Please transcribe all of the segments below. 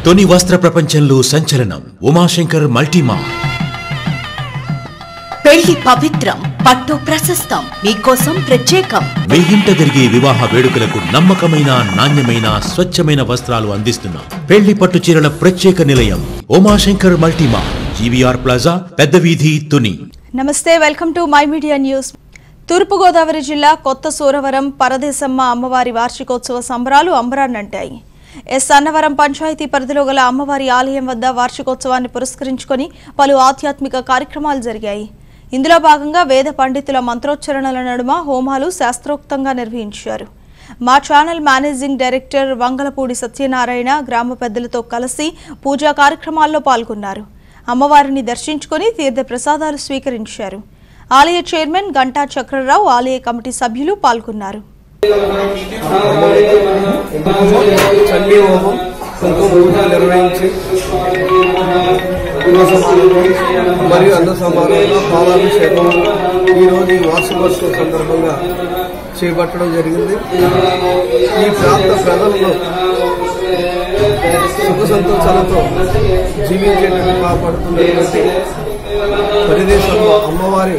తొని వస్త్ర ప్రపంచంలో సంచలనం ఉమాశంకర్ మల్టీమా పెళ్లి పవిత్రం పట్టు ప్రశస్తం మీకోసం ప్రత్యేకం మీ ఇంట జరిగే వివాహ వేడుకలకు నమ్మకమైన నాణ్యమైన స్వచ్ఛమైన వస్త్రాలు అందిస్తున్నాం పెళ్లి పట్టు చీరల ప్రత్యేక నిలయం ఉమాశంకర్ మల్టీమా జీవీఆర్ ప్లాజా పెద్ద వీధి తుని నమస్తే welcome to my media news Thoorpu Godavari జిల్లా కొత్త సూరవరం పరదేశమ్మ అమ్మవారి వార్షికోత్సవ సంబరాలు అంబరాన్నంటాయి ఎస్ అన్నవరం పంచాయతీ పరిధిలో గల అమ్మవారి ఆలయం వద్ద వార్షికోత్సవాన్ని పురస్కరించుకొని పలు ఆధ్యాత్మిక కార్యక్రమాలు జరిగాయి ఇందులో భాగంగా వేద పండితుల మంత్రోచ్చరణల నడుమ హోమాలు శాస్త్రోక్తంగా నిర్వహించారు మా channel managing director Vangalapudi Satyanarayana గ్రామ పెద్దలతో కలిసి పూజా కార్యక్రమాల్లో పాల్గొన్నారు అమ్మవారిని దర్శించుకొని తీర్థ ప్రసాదాలు స్వీకరించారు ఆలయ చైర్మన్ గంటా చక్రరావు ఆలయ కమిటీ సభ్యులు పాల్గొన్నారు చండీ హోమం కుంకుమ పూజలు నిర్వహించి అన్న సమారంభం మరియు అన్న సమారంభంలో పాలాభిషేకం ఈరోజు ఈ వార్షికోత్సవం సందర్భంగా చేపట్టడం జరిగింది ఈ ప్రాంత ప్రజలను సుఖ సంతోషాలతో జీవించేటట్టు కాపాడుతున్నటువంటి పరిదేశంలో అమ్మవారి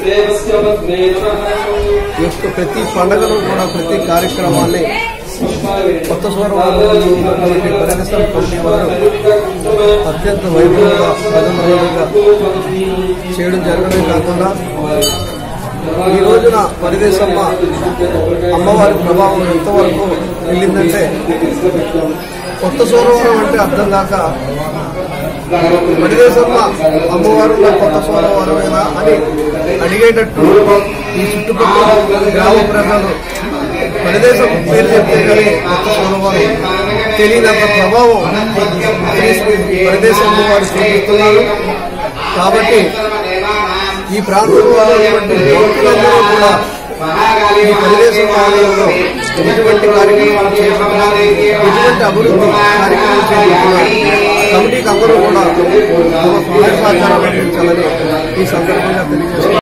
యొక్క ప్రతి పండుగను కూడా ప్రతి కార్యక్రమాన్ని కొత్త స్వరంలో ఉన్నటువంటి పరిరక్షణ కమిటీ వారు అత్యంత వైభవంగా ప్రజలంగా చేయడం జరగడమే కాకుండా ఈ రోజున పరిదేశమ్మ అమ్మవారి ప్రభావం ఎంతవరకు వెళ్ళిందంటే కొత్త సోరవరం అంటే అర్థం కాక పరిదేశమ్మ అమ్మవారు నా కొత్త సోరవరమేనా అని అడిగేటట్టు ఈ చుట్టుపక్కల గ్రామ ప్రజలు పరిదేశం పేరు చెప్తే కానీ కొత్త సోరవరం తెలియనంత ప్రభావం పరిదేశం వారు చూపిస్తున్నారు కాబట్టి ఈ ప్రాంతంలో ఉన్నటువంటి భక్తులందరూ కూడా ఈ పరిదేశం ఆలయంలో ఎటువంటి కార్యక్రమాలు చేపట్టినారు ఎటువంటి అభివృద్ధి కార్యక్రమాలు చేపడుతున్నారు కమిటీకి అందరూ కూడా తమ సహాయ సహకారాలు అందించాలని ఈ సందర్భంగా తెలియజేస్తున్నారు